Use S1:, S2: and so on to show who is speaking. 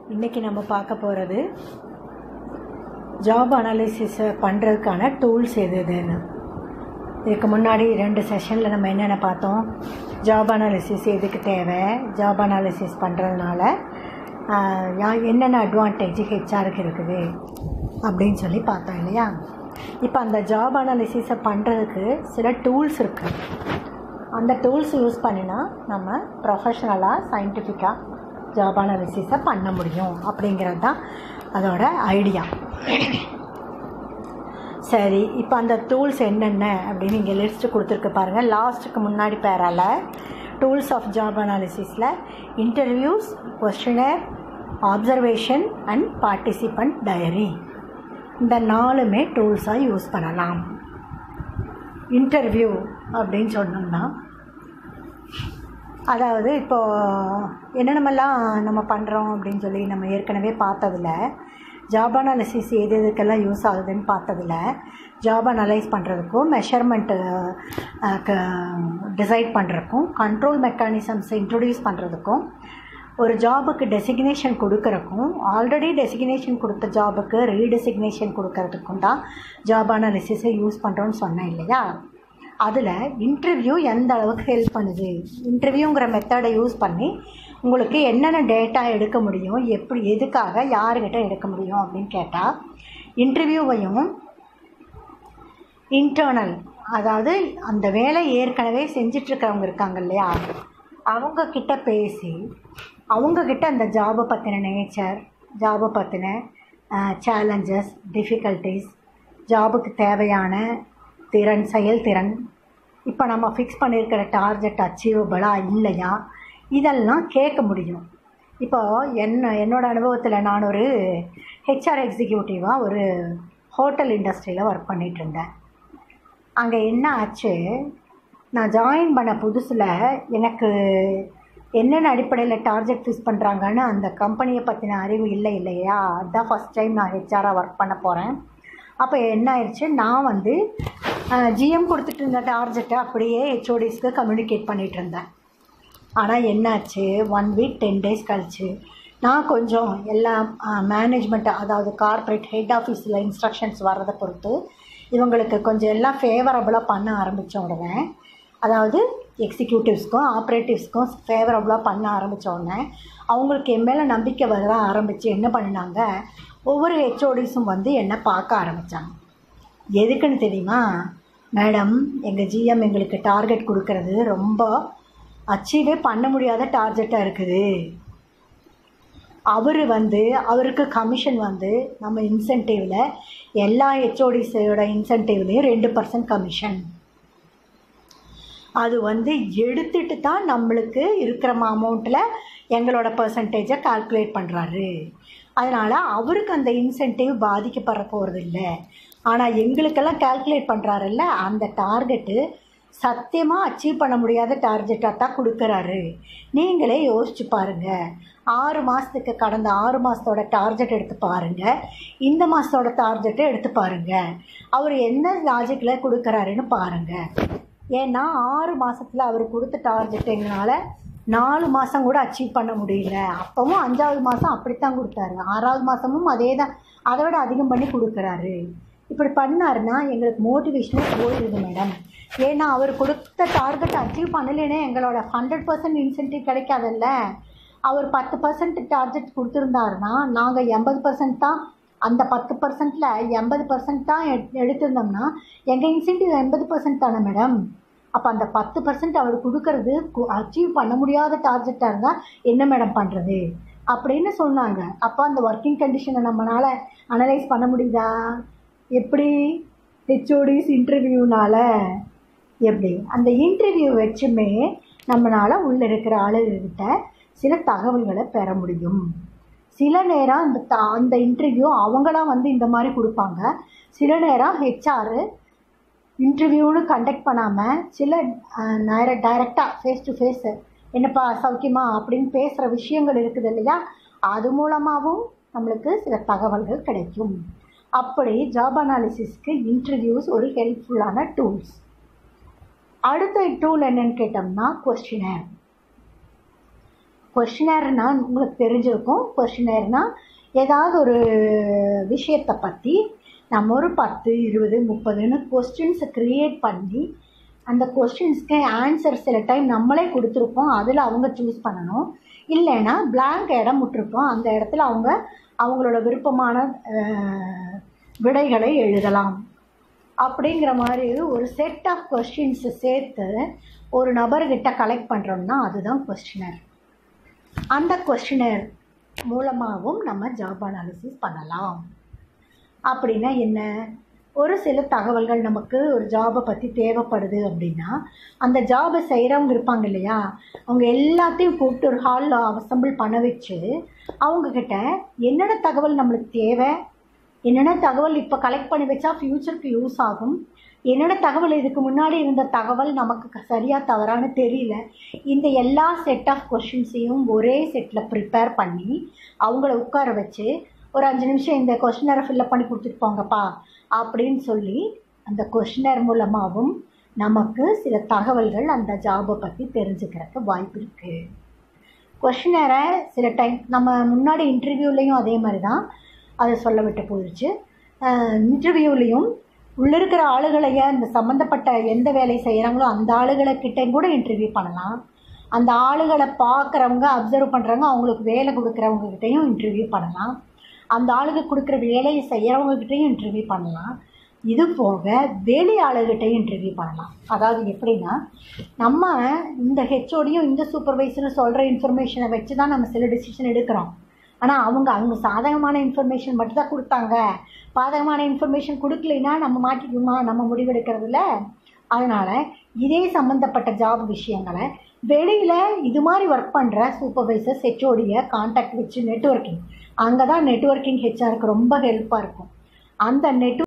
S1: இன்றைக்கி நம்ம பார்க்க போகிறது ஜாப் அனாலிசிஸை பண்ணுறதுக்கான டூல்ஸ் எது எதுன்னு இதுக்கு முன்னாடி ரெண்டு செஷனில் நம்ம என்னென்ன பார்த்தோம் ஜாப் அனாலிசிஸ் எதுக்கு தேவை ஜாப் அனாலிசிஸ் பண்ணுறதுனால என்னென்ன அட்வான்டேஜ் ஹெச்ஆருக்கு இருக்குது அப்படின்னு சொல்லி பார்த்தோம் இல்லையா இப்போ அந்த ஜாப் அனாலிசிஸை பண்ணுறதுக்கு சில டூல்ஸ் இருக்குது அந்த டூல்ஸ் யூஸ் பண்ணினா நம்ம ப்ரொஃபஷ்னலாக சயின்டிஃபிக்காக ஜாப் அனாலிசிஸை பண்ண முடியும் அப்படிங்கிறது தான் அதோட ஐடியா சரி இப்போ அந்த டூல்ஸ் என்னென்ன அப்படின்னு இங்கே லிஸ்ட்டு கொடுத்துருக்கு பாருங்கள் லாஸ்ட்டுக்கு முன்னாடி பேரால டூல்ஸ் ஆஃப் ஜாப் அனாலிசிஸில் interviews questionnaire observation and participant diary இந்த நாலுமே டூல்ஸாக யூஸ் பண்ணலாம் இன்டர்வியூ அப்படின்னு சொன்னோம்னா அதாவது இப்போது என்னென்னமெல்லாம் நம்ம பண்ணுறோம் அப்படின்னு சொல்லி நம்ம ஏற்கனவே பார்த்ததில் ஜாப் அனாலிசிஸ் எது எதுக்கெல்லாம் யூஸ் ஆகுதுன்னு பார்த்ததில் ஜாப் அனலைஸ் பண்ணுறதுக்கும் மெஷர்மெண்ட்டு டிசைட் பண்ணுறதுக்கும் கண்ட்ரோல் மெக்கானிசம்ஸ் இன்ட்ரொடியூஸ் பண்ணுறதுக்கும் ஒரு ஜாபுக்கு டெசிக்னேஷன் கொடுக்கறக்கும் ஆல்ரெடி டெசிக்னேஷன் கொடுத்த ஜாபுக்கு ரீடெசிக்னேஷன் கொடுக்கறதுக்கும் தான் ஜாப் அனாலிசிஸை யூஸ் பண்ணுறோன்னு சொன்னேன் இல்லையா அதில் இன்டர்வியூ எந்த அளவுக்கு ஹெல்ப் பண்ணுது இன்டர்வியூங்கிற மெத்தடை யூஸ் பண்ணி உங்களுக்கு என்னென்ன டேட்டா எடுக்க முடியும் எப்படி எதுக்காக யாருக்கிட்ட எடுக்க முடியும் அப்படின்னு கேட்டால் இன்டர்வியூவையும் இன்டர்னல் அதாவது அந்த வேலை ஏற்கனவே செஞ்சிட்ருக்கிறவங்க இருக்காங்க இல்லையா அவங்கக்கிட்ட பேசி அவங்கக்கிட்ட அந்த ஜாபை பற்றின நேச்சர் ஜாபை பற்றின சேலஞ்சஸ் டிஃபிகல்ட்டிஸ் ஜாபுக்கு தேவையான திறன் செயல்திறன் இப்போ நம்ம ஃபிக்ஸ் பண்ணியிருக்கிற டார்கெட் அச்சீவபிளா இல்லையா இதெல்லாம் கேட்க முடியும் இப்போ என்ன என்னோடய அனுபவத்தில் நான் ஒரு ஹெச்ஆர் எக்ஸிக்யூட்டிவாக ஒரு ஹோட்டல் இண்டஸ்ட்ரியில் ஒர்க் பண்ணிகிட்டு இருந்தேன் அங்கே என்ன ஆச்சு நான் ஜாயின் பண்ண புதுசில் எனக்கு என்னென்ன அடிப்படையில் டார்கெட் ஃபிக்ஸ் பண்ணுறாங்கன்னு அந்த கம்பெனியை பற்றின அறிவு இல்லை இல்லையா அதுதான் ஃபஸ்ட் டைம் நான் ஹெச்ஆராக ஒர்க் பண்ண போகிறேன் அப்போ என்ன ஆயிடுச்சு நான் வந்து ஜிஎம் கொடுத்துட்டு இருந்த டார்கெட்டை அப்படியே ஹெச்ஓடிஸ்க்கு கம்யூனிகேட் பண்ணிகிட்டு இருந்தேன் ஆனால் என்னாச்சு ஒன் வீக் டென் டேஸ் கழிச்சு நான் கொஞ்சம் எல்லாம் மேனேஜ்மெண்ட் அதாவது கார்ப்பரேட் ஹெட் ஆஃபீஸில் இன்ஸ்ட்ரக்ஷன்ஸ் வர்றதை பொறுத்து இவங்களுக்கு கொஞ்சம் எல்லாம் ஃபேவரபுளாக பண்ண ஆரம்பித்த உடனே அதாவது எக்ஸிக்யூட்டிவ்ஸ்க்கும் ஆப்ரேட்டிவ்ஸ்க்கும் ஃபேவரபுளாக பண்ண ஆரம்பித்த உடனே அவங்களுக்கு என் மேலே நம்பிக்கை வர ஆரம்பித்து என்ன பண்ணினாங்க ஒவ்வொரு ஹெச்ஓடிஸும் வந்து என்னை பார்க்க ஆரம்பித்தாங்க எதுக்குன்னு தெரியுமா மேடம் எங்கள் ஜிஎம் எங்களுக்கு டார்கெட் கொடுக்கறது ரொம்ப அச்சீவே பண்ண முடியாத டார்கெட்டாக இருக்குது அவர் வந்து அவருக்கு கமிஷன் வந்து நம்ம இன்சென்டிவில் எல்லா ஹெச்ஓடிஸோட இன்சென்டிவ்லேயும் ரெண்டு பர்சன்ட் கமிஷன் அது வந்து எடுத்துட்டு தான் நம்மளுக்கு இருக்கிற அமௌண்ட்டில் எங்களோட பர்சன்டேஜை கால்குலேட் பண்ணுறாரு அதனால் அவருக்கு அந்த இன்சென்டிவ் பாதிக்கப்பட போகிறது இல்லை ஆனால் எங்களுக்கெல்லாம் கால்குலேட் பண்ணுறாருல்ல அந்த டார்கெட்டு சத்தியமாக அச்சீவ் பண்ண முடியாத டார்கெட்டாக தான் கொடுக்குறாரு நீங்களே யோசிச்சு பாருங்கள் ஆறு மாதத்துக்கு கடந்த ஆறு மாதத்தோட டார்கெட் எடுத்து பாருங்கள் இந்த மாதத்தோட டார்கெட்டை எடுத்து பாருங்கள் அவர் என்ன லாஜிக்கில் கொடுக்குறாருன்னு பாருங்கள் ஏன்னா ஆறு மாதத்தில் அவர் கொடுத்த டார்கெட் எங்களால் நாலு மாதம் கூட அச்சீவ் பண்ண முடியல அப்போவும் அஞ்சாவது மாதம் அப்படித்தான் கொடுத்தாரு ஆறாவது மாதமும் அதே தான் அதை விட அதிகம் பண்ணி கொடுக்குறாரு இப்படி பண்ணாருன்னா எங்களுக்கு மோட்டிவேஷனே போயிடுது மேடம் ஏன்னா அவர் கொடுத்த டார்கெட் அச்சீவ் பண்ணலைன்னா எங்களோட ஹண்ட்ரட் பர்சன்ட் இன்சென்டிவ் கிடைக்காதுல்ல அவர் பத்து பர்சன்ட் டார்கெட் கொடுத்துருந்தாருன்னா நாங்கள் எண்பது பர்சன்ட் தான் அந்த பத்து பர்சன்ட்டில் எண்பது பர்சன்ட் தான் எடுத்திருந்தோம்னா எங்கள் இன்சென்டிவ் எண்பது பர்சன்ட் தானே மேடம் அப்போ அந்த பத்து பர்சன்ட் அவர் கொடுக்கறது அச்சீவ் பண்ண முடியாத டார்கெட்டாக இருந்தால் என்ன மேடம் பண்ணுறது அப்படின்னு சொன்னாங்க அப்போ அந்த ஒர்க்கிங் கண்டிஷனை நம்மளால் அனலைஸ் பண்ண முடியுதா எப்படி ஹெச்ஓடிஸ் இன்டர்வியூனால் எப்படி அந்த இன்டர்வியூ வச்சுமே நம்மளால் உள்ளே இருக்கிற ஆளுகிட்ட சில தகவல்களை பெற முடியும் சில நேரம் அந்த த அந்த இன்டர்வியூ அவங்களாம் வந்து இந்த மாதிரி கொடுப்பாங்க சில நேரம் ஹெச்ஆர் இன்டர்வியூன்னு கண்டக்ட் பண்ணாமல் சில நேர டைரெக்டாக ஃபேஸ் டு ஃபேஸு என்னப்பா சௌக்கியமா அப்படின்னு பேசுகிற விஷயங்கள் இருக்குது இல்லையா அது மூலமாகவும் நம்மளுக்கு சில தகவல்கள் கிடைக்கும் அப்படி ஜாப் அனாலிசிஸ்க்கு இன்டர்வியூஸ் ஒரு ஹெல்ப்ஃபுல்லான டூல்ஸ் அடுத்த டூல் என்னன்னு கேட்டோம்னா கொஸ்டினர் கொஷினர்னால் உங்களுக்கு தெரிஞ்சிருக்கும் கொஷினர்னால் ஏதாவது ஒரு விஷயத்தை பற்றி நம்ம ஒரு பத்து இருபது முப்பதுன்னு கொஸ்டின்ஸை க்ரியேட் பண்ணி அந்த கொஸ்டின்ஸ்க்கு ஆன்சர் சில டைம் நம்மளே கொடுத்துருப்போம் அதில் அவங்க சூஸ் பண்ணணும் இல்லைன்னா blank இடம் விட்டுருப்போம் அந்த இடத்துல அவங்க அவங்களோட விருப்பமான அஹ், விடைகளை எழுதலாம் அப்படிங்கிற மாதிரி ஒரு செட் ஆஃப் கொஸ்டின்ஸை சேர்த்து ஒரு நபர்கிட்ட கலெக்ட் பண்ணுறோம்னா அதுதான் கொஸ்டினர் அந்த கொஸ்டினர் மூலமாகவும் நம்ம ஜாப் அனாலிசிஸ் பண்ணலாம் அப்படின்னா என்ன ஒரு சில தகவல்கள் நமக்கு ஒரு ஜாபை பற்றி தேவைப்படுது அப்படின்னா அந்த ஜாபை செய்கிறவங்க இருப்பாங்க இல்லையா அவங்க எல்லாத்தையும் கூப்பிட்டு ஒரு ஹாலில் அசம்பிள் பண்ண வச்சு அவங்கக்கிட்ட என்னென்ன தகவல் நம்மளுக்கு தேவை என்னென்ன தகவல் இப்போ கலெக்ட் பண்ணி வச்சா ஃப்யூச்சருக்கு யூஸ் ஆகும் என்னென்ன தகவல் இதுக்கு முன்னாடி இருந்த தகவல் நமக்கு சரியாக தவறான்னு தெரியல இந்த எல்லா செட் ஆஃப் கொஷின்ஸையும் ஒரே செட்டில் ப்ரிப்பேர் பண்ணி அவங்கள உட்கார வச்சு ஒரு அஞ்சு நிமிஷம் இந்த கொஷினரை ஃபில்லப் பண்ணி கொடுத்துட்டு போங்கப்பா அப்படின்னு சொல்லி அந்த கொஷினர் மூலமாகவும் நமக்கு சில தகவல்கள் அந்த ஜாபை பற்றி தெரிஞ்சுக்கிறதுக்கு வாய்ப்பு இருக்குது கொஷினரை சில டைம் நம்ம முன்னாடி இன்டர்வியூலேயும் அதே மாதிரி தான் அதை சொல்ல விட்டு போயிடுச்சு இன்டர்வியூலேயும் உள்ளே இருக்கிற ஆளுகளைய இந்த சம்மந்தப்பட்ட எந்த வேலை செய்கிறாங்களோ அந்த ஆளுகளை கூட இன்டர்வியூ பண்ணலாம் அந்த ஆளுகளை பார்க்குறவங்க அப்சர்வ் பண்ணுறவங்க அவங்களுக்கு வேலை கொடுக்குறவங்க கிட்டேயும் இன்டர்வியூ பண்ணலாம் அந்த ஆளுக்கு கொடுக்குற வேலையை செய்கிறவங்க கிட்டேயும் இன்டர்வியூ பண்ணலாம் இது போக வெளி ஆளுகிட்டையும் இன்டர்வியூ பண்ணலாம் அதாவது எப்படின்னா நம்ம இந்த ஹெச்ஓடியும் இந்த சூப்பர்வைசரும் சொல்கிற இன்ஃபர்மேஷனை வச்சு தான் நம்ம சில டிசிஷன் எடுக்கிறோம் ஆனால் அவங்க அவங்க சாதகமான இன்ஃபர்மேஷன் மட்டும் தான் கொடுத்தாங்க பாதகமான இன்ஃபர்மேஷன் கொடுக்கலைன்னா நம்ம மாட்டிக்குமா நம்ம முடிவெடுக்கிறதுல அதனால் இதே சம்மந்தப்பட்ட ஜாப் விஷயங்களை வெளியில் இது மாதிரி ஒர்க் பண்ணுற சூப்பர்வைசர்ஸ் ஹெச்ஓடியை காண்டாக்ட் வச்சு நெட்வொர்க்கிங் அங்கே தான் நெட்வொர்க்கிங் ஹெச்ஆருக்கு ரொம்ப ஹெல்ப்பாக இருக்கும் அந்த நெட்